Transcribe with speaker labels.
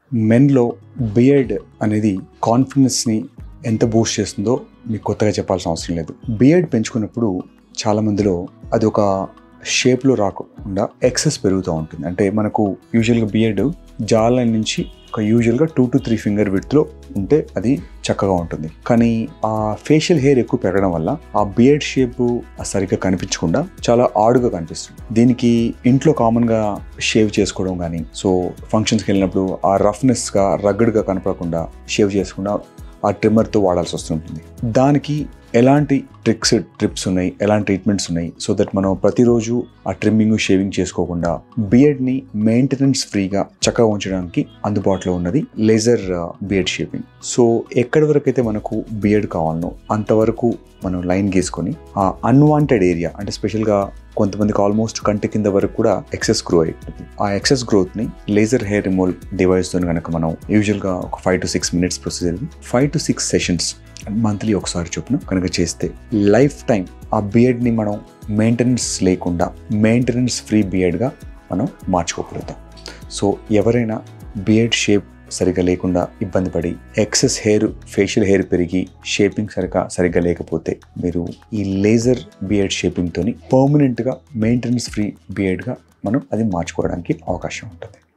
Speaker 1: మెన్లో beard అనేది కాన్ఫిడెన్స్ని ఎంత Boost చేస్తుందో మీకు కొత్తగా చెప్పాల్సిన అవసరం లేదు బియర్డ్ పెంచుకున్నప్పుడు చాలా మందిలో అది ఒక షేప్లో రాకుండా ఎక్సెస్ పెరుగుతూ ఉంటుంది అంటే మనకు యూజువల్గా బియర్డ్ జాల నుంచి ఒక యూజువల్గా టూ టు త్రీ ఫింగర్ విడ్త్లో ఉంటే అది చక్కగా ఉంటుంది కానీ ఆ ఫేషియల్ హెయిర్ ఎక్కువ పెరగడం వల్ల ఆ బియర్డ్ షేప్ సరిగ్గా కనిపించకుండా చాలా ఆడుగా కనిపిస్తుంది దీనికి ఇంట్లో కామన్గా షేవ్ చేసుకోవడం కానీ సో ఫంక్షన్స్కి వెళ్ళినప్పుడు ఆ రఫ్నెస్గా రగ్గడ్గా కనపడకుండా షేవ్ చేసుకుండా ఆ ట్రిమ్మర్తో వాడాల్సి వస్తుంటుంది దానికి ఎలాంటి ట్రిక్స్ ట్రిప్స్ ఉన్నాయి ఎలాంటి ట్రీట్మెంట్స్ ఉన్నాయి సో దట్ మనం ప్రతిరోజు ఆ ట్రిమ్మింగ్ షేవింగ్ చేసుకోకుండా బియర్డ్ని మెయింటెనెన్స్ ఫ్రీగా చక్కగా ఉంచడానికి అందుబాటులో ఉన్నది లేజర్ బియర్డ్ షేపింగ్ సో ఎక్కడి వరకు అయితే మనకు బియర్డ్ కావాలనో అంతవరకు మనం లైన్ గీసుకొని ఆ అన్వాంటెడ్ ఏరియా అంటే స్పెషల్గా కొంతమందికి ఆల్మోస్ట్ కంటి కింద వరకు కూడా ఎక్సెస్ గ్రో అవుతుంది ఆ ఎక్సెస్ గ్రోత్ని లేజర్ హెయిర్ రిమూవల్ డివైస్తో కనుక మనం యూజువల్గా ఒక five to six minutes procedure five to six sessions monthly ఒకసారి చొప్పున కనుక చేస్తే లైఫ్ టైం ఆ బియర్డ్ని మనం మెయింటెనెన్స్ లేకుండా మెయింటెనెన్స్ ఫ్రీ బియర్డ్గా మనం మార్చుకోగలుగుతాం సో ఎవరైనా బియర్డ్ షేప్ సరిగ్గా లేకుండా ఇబ్బంది పడి ఎక్సెస్ హెయిర్ ఫేషియల్ హెయిర్ పెరిగి షేపింగ్ సరిగ్గా సరిగ్గా లేకపోతే మీరు ఈ లేజర్ బియర్డ్ షేపింగ్తోని పర్మనెంట్గా మెయింటెనెన్స్ ఫ్రీ బియర్డ్గా మనం అది మార్చుకోవడానికి అవకాశం ఉంటుంది